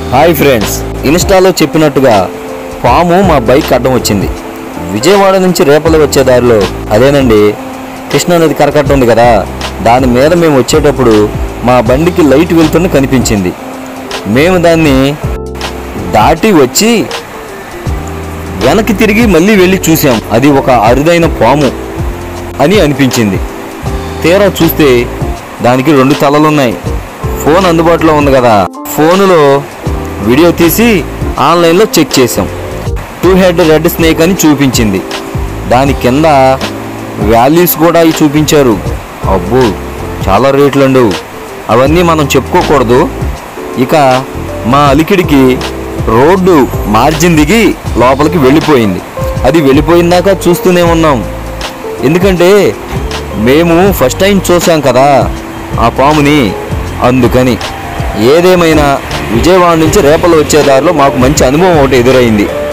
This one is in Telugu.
హాయ్ ఫ్రెండ్స్ ఇన్స్టాలో చెప్పినట్టుగా పాము మా బైక్ అడ్డం వచ్చింది విజయవాడ నుంచి రేపలు వచ్చే దారిలో అదేనండి కృష్ణానది కరకట్ట ఉంది కదా దాని మీద మేము వచ్చేటప్పుడు మా బండికి లైట్ వెళ్తున్న కనిపించింది మేము దాన్ని దాటి వచ్చి వెనక్కి తిరిగి మళ్ళీ వెళ్ళి చూసాం అది ఒక అరుదైన పాము అని అనిపించింది తీరా చూస్తే దానికి రెండు తలలున్నాయి ఫోన్ అందుబాటులో ఉంది కదా ఫోనులో వీడియో తీసి ఆన్లైన్లో చెక్ చేసాం టూ హెడ్ రెడ్ స్నేక్ అని చూపించింది దాని కింద వాల్యూస్ కూడా అవి చూపించారు అబ్బో చాలా రేట్లండు అవన్నీ మనం చెప్పుకోకూడదు ఇక మా అలికిడికి రోడ్డు మార్జిన్ దిగి లోపలికి వెళ్ళిపోయింది అది వెళ్ళిపోయిందాక చూస్తూనే ఉన్నాం ఎందుకంటే మేము ఫస్ట్ టైం చూసాం కదా ఆ పాముని అందుకని ఏదేమైనా విజయవాడ నుంచి రేపలు వచ్చే దారిలో మాకు మంచి అనుభవం ఒకటి ఎదురైంది